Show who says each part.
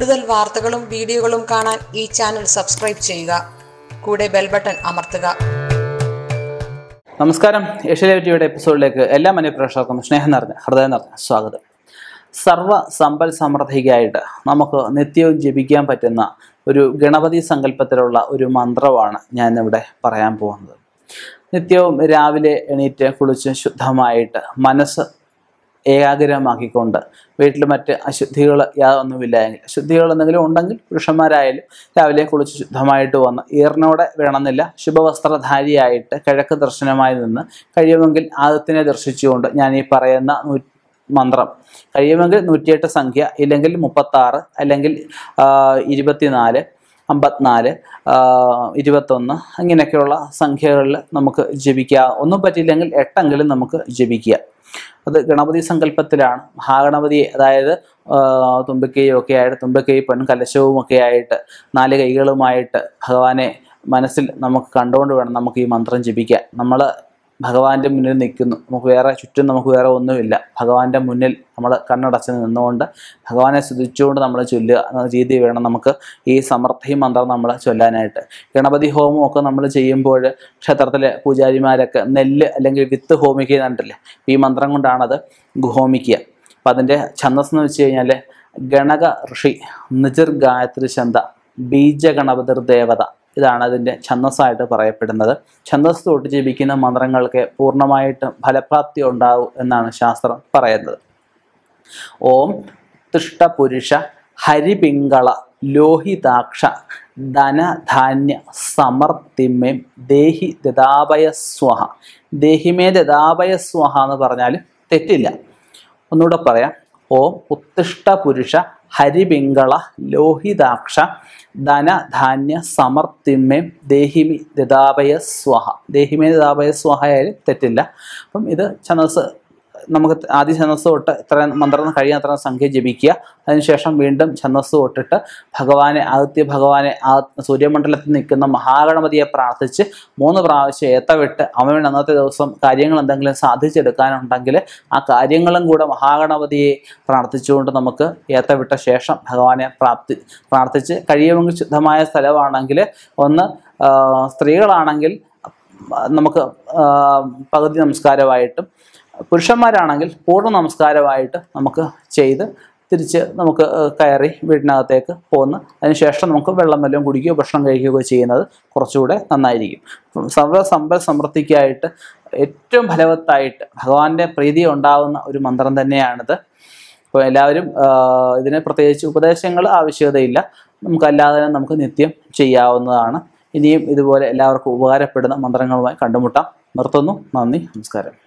Speaker 1: കൂടുതൽ വാർത്തകളും വീഡിയോകളും കാണാൻ ഈ ചാനൽ സബ്സ്ക്രൈബ് ചെയ്യുക കൂടെ ബെൽ ബട്ടൺ അമർത്തുക
Speaker 2: നമസ്കാരം ഏഷ്യാനെറ്റിയുടെ എപ്പിസോഡിലേക്ക് എല്ലാ മനഃപ്രേക്ഷകർക്കും സ്നേഹം നിറഞ്ഞ ഹൃദയം നിറഞ്ഞ സ്വാഗതം സർവ സമ്പൽ സമൃദ്ധിക്കായിട്ട് നമുക്ക് നിത്യവും ജപിക്കാൻ പറ്റുന്ന ഒരു ഗണപതി സങ്കല്പത്തിലുള്ള ഒരു മന്ത്രമാണ് ഞാൻ ഇവിടെ പറയാൻ പോകുന്നത് നിത്യവും രാവിലെ എണീറ്റ് കുളിച്ച് ശുദ്ധമായിട്ട് മനസ്സ് ഏകാഗ്രമാക്കിക്കൊണ്ട് വീട്ടിൽ മറ്റ് അശുദ്ധികൾ യാതൊന്നുമില്ല എങ്കിൽ അശുദ്ധികൾ എന്തെങ്കിലും ഉണ്ടെങ്കിൽ പുരുഷന്മാരായാലും രാവിലെ കുളിച്ച് ശുദ്ധമായിട്ട് വന്ന് ഈറിനോടെ വേണമെന്നില്ല ശുഭവസ്ത്രധാരിയായിട്ട് കിഴക്ക് ദർശനമായി നിന്ന് കഴിയുമെങ്കിൽ ആദത്തിനെ ദർശിച്ചുകൊണ്ട് ഞാൻ ഈ പറയുന്ന നൂ മന്ത്രം കഴിയുമെങ്കിൽ നൂറ്റിയെട്ട് സംഖ്യ ഇല്ലെങ്കിൽ മുപ്പത്താറ് അല്ലെങ്കിൽ ആ, ഇരുപത്തിനാല് അമ്പത്തിനാല് ആ, ഇരുപത്തൊന്ന് അങ്ങനെയൊക്കെയുള്ള സംഖ്യകളിൽ നമുക്ക് ജപിക്കാം ഒന്നും പറ്റിയില്ലെങ്കിൽ എട്ടെങ്കിലും നമുക്ക് ജപിക്കുക അത് ഗണപതി സങ്കല്പത്തിലാണ് മഹാഗണപതിയെ അതായത് ആ, തുമ്പിക്കൈയും ഒക്കെ ആയിട്ട് തുമ്പിക്കൈ പൊൻകലശവും ഒക്കെ ആയിട്ട് നാല് കൈകളുമായിട്ട് ഭഗവാനെ മനസ്സിൽ നമുക്ക് കണ്ടുകൊണ്ട് വേണം നമുക്ക് ഈ മന്ത്രം ജപിക്കാൻ നമ്മൾ ഭഗവാന്റെ മുന്നിൽ നിൽക്കുന്നു നമുക്ക് വേറെ ചുറ്റും നമുക്ക് വേറെ ഒന്നുമില്ല ഭഗവാന്റെ മുന്നിൽ നമ്മൾ കണ്ണടച്ച് നിന്നുകൊണ്ട് ഭഗവാനെ സ്തുതിച്ചുകൊണ്ട് നമ്മൾ ചൊല്ലുക എന്ന രീതി വേണം നമുക്ക് ഈ സമർത്ഥി മന്ത്രം നമ്മൾ ചൊല്ലാനായിട്ട് ഗണപതി ഹോമം ഒക്കെ നമ്മൾ ചെയ്യുമ്പോൾ ക്ഷേത്രത്തിലെ പൂജാരിമാരൊക്കെ നെല്ല് അല്ലെങ്കിൽ വിത്ത് ഹോമിക്കുന്നുണ്ടല്ലേ ഈ മന്ത്രം കൊണ്ടാണത് ഹോമിക്കുക അപ്പം അതിൻ്റെ ഛന്ദസ് എന്ന് വെച്ച് കഴിഞ്ഞാൽ ഗണക ഋഷി നിജിർ ഗായത്രി ചന്ത ബീജഗണപതിർ ദേവത ഇതാണ് അതിൻ്റെ ഛന്ദസ്സായിട്ട് പറയപ്പെടുന്നത് ഛന്ദസ് തൊട്ട് ജപിക്കുന്ന മന്ത്രങ്ങൾക്ക് പൂർണ്ണമായിട്ടും ഫലപ്രാപ്തി ഉണ്ടാവും എന്നാണ് ശാസ്ത്രം പറയുന്നത് ഓം തിഷ്ടപുരുഷ ഹരിപിങ്കള ലോഹിതാക്ഷ ധനധാന്യ സമർത്തിമ്യം ദേഹി ദദാപയ സ്വഹ ദേഹിമേ ദദാപയ സ്വഹ എന്ന് പറഞ്ഞാൽ തെറ്റില്ല ഒന്നുകൂടെ പറയാം ഓം ഉത്തിഷ്ട പുരുഷ ഹരിപിങ്കള ലോഹിതാക്ഷ ധനധാന്യ സമർത്തിമ്യം ദേഹിമി ദദാപയ സ്വഹ ദേഹിമേ ദദാപയ സ്വഹ ആയാലും തെറ്റില്ല അപ്പം ഇത് ഛനസ് നമുക്ക് ആദ്യ ഛന്ദസ് തൊട്ട് ഇത്ര മന്ത്രം കഴിയാൻ അത്ര സംഖ്യ ജപിക്കുക അതിനുശേഷം വീണ്ടും ഛന്ദസ് തൊട്ടിട്ട് ഭഗവാനെ ആദിത്യ ഭഗവാനെ ആ സൂര്യമണ്ഡലത്തിൽ നിൽക്കുന്ന മഹാഗണപതിയെ പ്രാർത്ഥിച്ച് മൂന്ന് പ്രാവശ്യം ഏത്തവിട്ട് അവൻ അന്നത്തെ ദിവസം കാര്യങ്ങൾ എന്തെങ്കിലും സാധിച്ചെടുക്കാനുണ്ടെങ്കിൽ ആ കാര്യങ്ങളും കൂടെ മഹാഗണപതിയെ പ്രാർത്ഥിച്ചുകൊണ്ട് നമുക്ക് ഏത്തവിട്ട ശേഷം ഭഗവാനെ പ്രാപ്തി പ്രാർത്ഥിച്ച് കഴിയുമെങ്കിൽ ശുദ്ധമായ സ്ഥലമാണെങ്കിൽ ഒന്ന് ആ, സ്ത്രീകളാണെങ്കിൽ നമുക്ക് ആ, പകുതി നമസ്കാരമായിട്ടും പുരുഷന്മാരാണെങ്കിൽ പൂർണ്ണ നമസ്കാരമായിട്ട് നമുക്ക് ചെയ്ത് തിരിച്ച് നമുക്ക് ഏഹ്, കയറി വീടിനകത്തേക്ക് പോന്ന് അതിനുശേഷം നമുക്ക് വെള്ളം വല്ലതും കുടിക്കുകയോ ഭക്ഷണം കഴിക്കുകയോ ചെയ്യുന്നത് കുറച്ചുകൂടെ നന്നായിരിക്കും അപ്പം സർവ്വ സമ്പൽ സമൃദ്ധിക്കായിട്ട് ഏറ്റവും ഫലവത്തായിട്ട് ഭഗവാന്റെ പ്രീതി ഉണ്ടാവുന്ന ഒരു മന്ത്രം തന്നെയാണിത് അപ്പോൾ എല്ലാവരും ആഹ്, ഇതിന് പ്രത്യേകിച്ച് ഉപദേശങ്ങൾ ആവശ്യകതയില്ല നമുക്കല്ലാതെ തന്നെ നമുക്ക് നിത്യം ചെയ്യാവുന്നതാണ് ഇനിയും ഇതുപോലെ എല്ലാവർക്കും ഉപകാരപ്പെടുന്ന മന്ത്രങ്ങളുമായി കണ്ടുമുട്ടാം നിർത്തുന്നു നന്ദി നമസ്കാരം